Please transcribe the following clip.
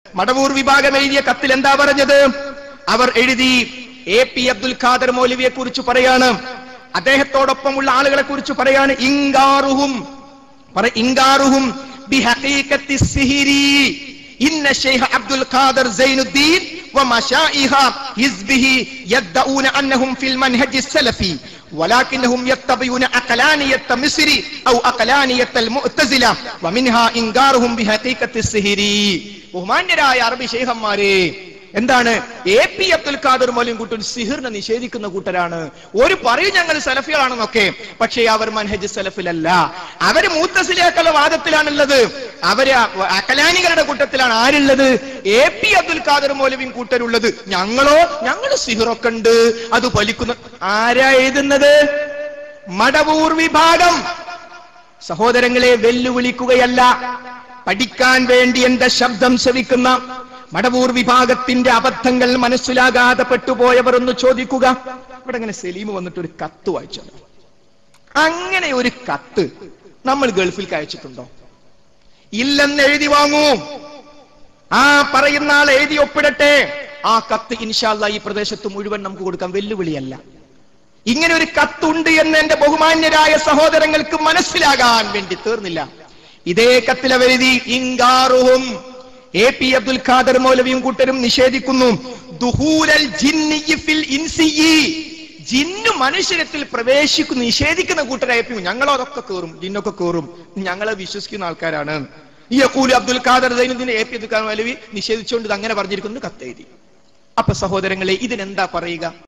മടവൂർ വിഭാഗം എഴുതിയ കത്തിൽ എന്താ പറഞ്ഞത് അവർ എഴുതി എ പി അബ്ദുൽ ഖാദർ മൗലവിയെ കുറിച്ച് പറയാണ് അദ്ദേഹത്തോടൊപ്പമുള്ള ആളുകളെ കുറിച്ച് പറയാണ് ഇങ്കാറുഹും പറ ഇങ്കാറുഹും ബിഹഖീഖത്തി സിഹിരി ഇന്ന ശൈഖ് അബ്ദുൽ ഖാദർ സൈനുദ്ദീൻ ومشائخ حزبه يدعون انهم في المنهج السلفي ولكنهم يتبعون أقلانية مصر أو أقلانية المؤتزلة ومنها إنكارهم بحقيقة السحر ബഹുമാന്യരായ അറബി ശൈഖന്മാരെ എന്താണ് എ പി അബ്ദുൽ ഖാദർ മൗലിൻകുട്ടൻ സിഹിറിനെ നിഷേധിക്കുന്ന കൂട്ടരാണ് ഒരു പറയും ഞങ്ങൾ സലഫികളാണെന്നൊക്കെ പക്ഷേ അവർ മൻഹജ് സലഫിലല്ല അവര് മൂത്തസിലേക്കുള്ള വാദത്തിലാണുള്ളത് അവര് അക്കലാനികളുടെ കൂട്ടത്തിലാണ് ആരുള്ളത് എ പി അബ്ദുൽ ഖാദർ മൗലവിൻ കൂട്ടരുള്ളത് ഞങ്ങളോ ഞങ്ങൾ സിഹിറൊക്കെ ഉണ്ട് അത് പലിക്കുന്ന ആരാ എഴുതുന്നത് മടവൂർ വിഭാഗം സഹോദരങ്ങളെ വെല്ലുവിളിക്കുകയല്ല പഠിക്കാൻ വേണ്ടി എന്റെ ശബ്ദം ശ്രവിക്കുന്ന മടവൂർ വിഭാഗത്തിന്റെ അബദ്ധങ്ങൾ മനസ്സിലാകാതെ പെട്ടുപോയവർ ഒന്ന് ചോദിക്കുക ഇവിടെ ഇങ്ങനെ സലീം വന്നിട്ട് ഒരു കത്ത് വായിച്ചു അങ്ങനെ ഒരു കത്ത് നമ്മൾ ഗൾഫിൽ അയച്ചിട്ടുണ്ടോ ഇല്ലെന്ന് എഴുതി വാങ്ങൂ ആ പറയുന്ന ആൾ എഴുതി ഒപ്പിടട്ടെ ആ കത്ത് ഇൻഷാല്ല ഈ പ്രദേശത്ത് മുഴുവൻ നമുക്ക് കൊടുക്കാം വെല്ലുവിളിയല്ല ഇങ്ങനെ ഒരു കത്തുണ്ട് എന്ന് എന്റെ ബഹുമാന്യരായ സഹോദരങ്ങൾക്ക് മനസ്സിലാകാൻ വേണ്ടി തീർന്നില്ല ഇതേ കത്തിലവരുതി ഇങ്കാറുഹും എ പി അബ്ദുൽ ഖാദർ മൗലവിയും കൂട്ടരും നിഷേധിക്കുന്നു ദുഹൂരൽ ജിന്നിയി ഫിൽ ഇൻസിയി ജിന്നു മനുഷ്യരത്തിൽ പ്രവേശിക്കുന്നു നിഷേധിക്കുന്ന കൂട്ടരായ പി ഞങ്ങൾ അതൊക്കെ കയറും ജിന്നൊക്കെ കയറും ഞങ്ങളെ വിശ്വസിക്കുന്ന ആൾക്കാരാണ് ഈ യക്കൂലി അബ്ദുൽ ഖാദർ ദൈനദിന എ പി അബ്ദുൽ ഖാദർ മൗലവി നിഷേധിച്ചുകൊണ്ട് ഇത് അങ്ങനെ പറഞ്ഞിരിക്കുന്നു കത്തെഴുതി അപ്പൊ സഹോദരങ്ങളെ ഇതിനെന്താ പറയുക